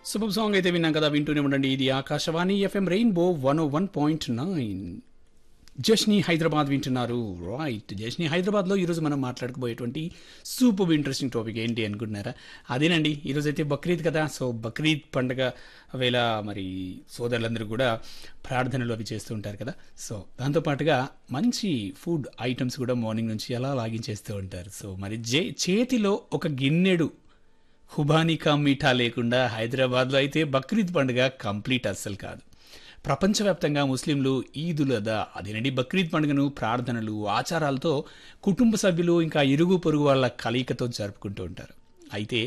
super song అయితే విన్నాం కదా వింటూనే ఉండండి ఇది Akashvani FM Rainbow one O one point nine Jashni Hyderabad వింటున్నారు రైట్ జష్ని హైదరాబాద్లో ఈరోజు మనం మాట్లాడుకోబోయేటువంటి సూపర్ ఇంట్రెస్టింగ్ టాపిక్ ఏంటి అనుకుంటున్నారా అదేనండి ఈరోజు అయితే బక్రీద్ కదా సో బక్రీద్ పండగ వేళ మరి సోదరులందరూ కూడా ప్రార్థనలు అవి చేస్తూ ఉంటారు కదా సో దాంతోపాటుగా మంచి ఫుడ్ ఐటమ్స్ కూడా మార్నింగ్ నుంచి అలా లాగించేస్తూ ఉంటారు సో మరి జే చేతిలో ఒక గిన్నెడు హుబానికా మీఠా లేకుండా హైదరాబాద్లో అయితే బక్రీద్ పండుగ కంప్లీట్ అస్సలు కాదు ప్రపంచవ్యాప్తంగా ముస్లింలు ఈదుల్ అదా అదేనండి బక్రీద్ పండుగను ప్రార్థనలు ఆచారాలతో కుటుంబ సభ్యులు ఇంకా ఇరుగు పొరుగు వాళ్ళ కలయికతో జరుపుకుంటూ ఉంటారు అయితే